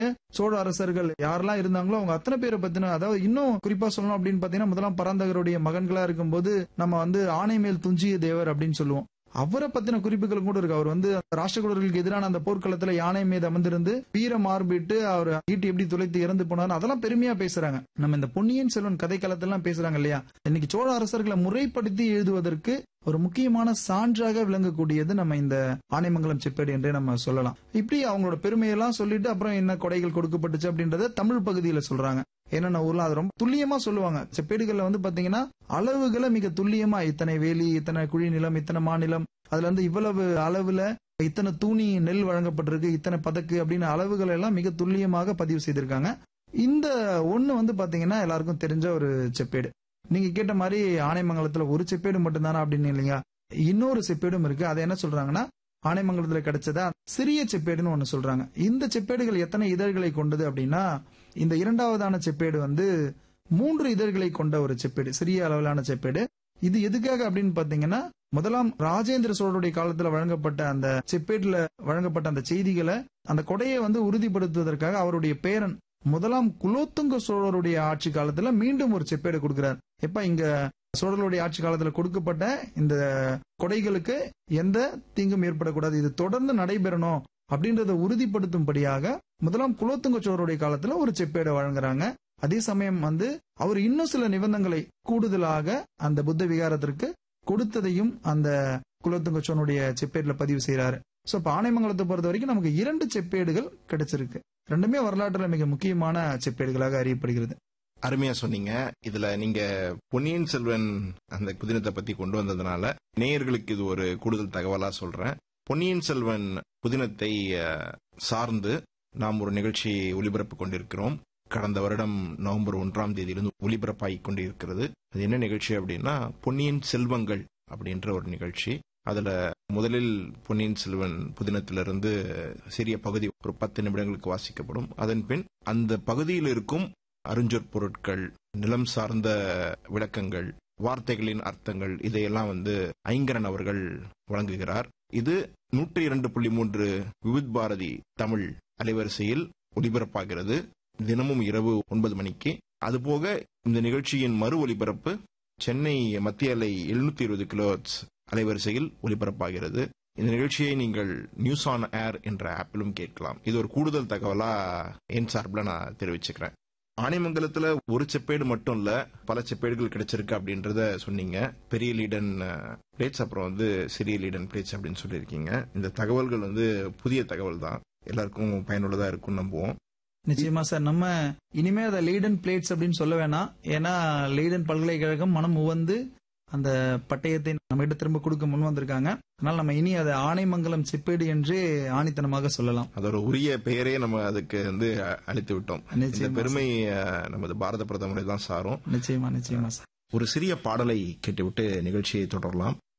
சோழ அரசர்கள் யாரெல்லாம் இருந்தாங்களோ அவங்க அத்தனை பேரை பத்தின அதாவது இன்னும் குறிப்பா சொல்லணும் அப்படின்னு பாத்தீங்கன்னா முதலாம் பராந்தகருடைய மகன்களா இருக்கும்போது நம்ம வந்து ஆணை மேல் துஞ்சிய தேவர் அப்படின்னு சொல்லுவோம் அவரை பத்தின குறிப்புகள் கூட இருக்கு அவர் வந்து ராஷ்டிரகூடர்களுக்கு எதிரான அந்த போர்க்களத்துல யானை மீது அமர்ந்திருந்து வீர மார்பிட்டு அவர் ஈட்டி எப்படி துளைத்து இறந்து போனார் அதெல்லாம் பெருமையா பேசுறாங்க நம்ம இந்த பொன்னியின் செல்வன் கதை காலத்தெல்லாம் பேசுறாங்க இல்லையா இன்னைக்கு சோழ அரசர்களை முறைப்படுத்தி எழுதுவதற்கு ஒரு முக்கியமான சான்றாக விளங்கக்கூடியது நம்ம இந்த ஆனைமங்கலம் செப்பேடு என்றே நம்ம சொல்லலாம் இப்படி அவங்களோட பெருமையெல்லாம் சொல்லிட்டு அப்புறம் என்ன கொடைகள் கொடுக்கப்பட்டுச்சு அப்படின்றத தமிழ் பகுதியில சொல்றாங்க என்னென்ன ஊர்ல அது ரொம்ப துல்லியமா சொல்லுவாங்க செப்பேடுகள்ல வந்து பாத்தீங்கன்னா அளவுகளை மிக துல்லியமா இத்தனை வேலி இத்தனை குழி நிலம் இத்தனை மாநிலம் அதுல இருந்து இவ்வளவு அளவுல இத்தனை தூணி நெல் வழங்கப்பட்டிருக்கு இத்தனை பதக்கு அப்படின்னு அளவுகள் எல்லாம் மிக துல்லியமாக பதிவு செய்திருக்காங்க இந்த ஒண்ணு வந்து பாத்தீங்கன்னா எல்லாருக்கும் தெரிஞ்ச ஒரு செப்பேடு நீங்க கேட்ட மாதிரி ஆனைமங்கலத்துல ஒரு செப்பேடு மட்டும்தானா அப்படின்னு இல்லைங்க இன்னொரு செப்பேடும் இருக்கு அதை என்ன சொல்றாங்கன்னா ஆனைமங்கலத்துல கிடைச்சதா சிறிய செப்பேடுன்னு ஒண்ணு சொல்றாங்க இந்த செப்பேடுகள் எத்தனை இதழ்களை கொண்டது அப்படின்னா இந்த இரண்டாவதான செப்பேடு வந்து மூன்று இதழ்களை கொண்ட ஒரு செப்பேடு சிறிய அளவிலான செப்பேடு இது எதுக்காக அப்படின்னு பாத்தீங்கன்னா முதலாம் ராஜேந்திர சோழருடைய காலத்துல வழங்கப்பட்ட அந்த செப்பேட்டுல வழங்கப்பட்ட அந்த செய்திகளை அந்த கொடையை வந்து உறுதிப்படுத்துவதற்காக அவருடைய பேரன் முதலாம் குலோத்துங்க சோழருடைய ஆட்சி காலத்துல மீண்டும் ஒரு செப்பேடு கொடுக்கிறார் எப்ப இங்க சோழர்களுடைய ஆட்சி காலத்துல கொடுக்கப்பட்ட இந்த கொடைகளுக்கு எந்த தீங்கும் ஏற்படக்கூடாது இது தொடர்ந்து நடைபெறணும் அப்படின்றத உறுதிப்படுத்தும்படியாக முதலாம் குலோத்துங்க சோழருடைய காலத்துல ஒரு செப்பேடை வழங்குறாங்க அதே சமயம் வந்து அவர் இன்னும் சில நிபந்தனைகளை கூடுதலாக அந்த புத்த விகாரத்திற்கு கொடுத்ததையும் அந்த குலோத்துங்க சோழனுடைய செப்பேடுல பதிவு செய்யறாரு சோ இப்ப ஆனைமங்கலத்தை பொறுத்த வரைக்கும் நமக்கு இரண்டு செப்பேடுகள் கிடைச்சிருக்கு ரெண்டுமே வரலாற்றுல மிக முக்கியமான செப்பேடுகளாக அறியப்படுகிறது அருமையா சொன்னீங்க இதுல நீங்க பொன்னியின் செல்வன் அந்த புதினத்தை பத்தி கொண்டு வந்ததுனால நேயர்களுக்கு இது ஒரு கூடுதல் தகவலா சொல்றேன் பொன்னியின் செல்வன் புதினத்தை அஹ், சார்ந்து நாம் ஒரு நிகழ்ச்சி ஒளிபரப்பு கொண்டிருக்கிறோம் கடந்த வருடம் நவம்பர் ஒன்றாம் தேதியிலிருந்து ஒளிபரப்பாகி கொண்டிருக்கிறது அது என்ன நிகழ்ச்சி அப்படின்னா பொன்னியின் செல்வங்கள் அப்படின்ற ஒரு நிகழ்ச்சி அதுல முதலில் பொன்னியின் செல்வன் புதினத்திலிருந்து சிறிய பகுதி ஒரு பத்து நிமிடங்களுக்கு வாசிக்கப்படும் அதன் பின் அந்த பகுதியில் இருக்கும் அருஞ்சொற் பொருட்கள் நிலம் சார்ந்த விளக்கங்கள் வார்த்தைகளின் அர்த்தங்கள் இதையெல்லாம் வந்து ஐங்கரன் அவர்கள் வழங்குகிறார் இது நூற்றி இரண்டு புள்ளி மூன்று விவித் பாரதி தமிழ் அலைவரிசையில் ஒலிபரப்பாகிறது தினமும் இரவு ஒன்பது மணிக்கு அதுபோக இந்த நிகழ்ச்சியின் மறு ஒலிபரப்பு சென்னை மத்திய அலை எழுநூத்தி இருபது கிலோ அலைவரிசையில் ஒலிபரப்பாகிறது இந்த நிகழ்ச்சியை நீங்கள் நியூஸ் ஆன் ஏர் என்ற ஆப்பிலும் கேட்கலாம் இது ஒரு கூடுதல் தகவலா என் சார்பில் நான் தெரிவிச்சுக்கிறேன் ஆனைமங்கலத்துல ஒரு செப்பேடு மட்டும் இல்ல பல செப்பேடுகள் கிடைச்சிருக்கு அப்படின்றத சொன்னீங்க பெரிய லீடன் பிளேட்ஸ் அப்புறம் வந்து சிறிய லீடன் பிளேட்ஸ் அப்படின்னு சொல்லியிருக்கீங்க இந்த தகவல்கள் வந்து புதிய தகவல் தான் எல்லாருக்கும் பயனுள்ளதா இருக்கும்னு நம்புவோம் நிச்சயமா சார் நம்ம இனிமே அதை லீடன் பிளேட்ஸ் அப்படின்னு சொல்ல வேணாம் ஏன்னா லீடன் பல்கலைக்கழகம் மனம் உவந்து அந்த பட்டயத்தை நம்ம கிட்ட திரும்ப கொடுக்க முன் வந்திருக்காங்க அதனால நம்ம இனி அதை ஆனைமங்கலம் செப்பேடு என்றே ஆணித்தனமாக சொல்லலாம் அதோட உரிய பெயரே நம்ம அதுக்கு வந்து அ- அளித்து விட்டோம் இந்த நிச்சயமா பெருமை அஹ், நமது பாரத பிரதமரை தான் சாரும் நிச்சயமா நிச்சயமா சார் ஒரு சிறிய பாடலை கேட்டுவிட்டு நிகழ்ச்சியை தொடரலாம்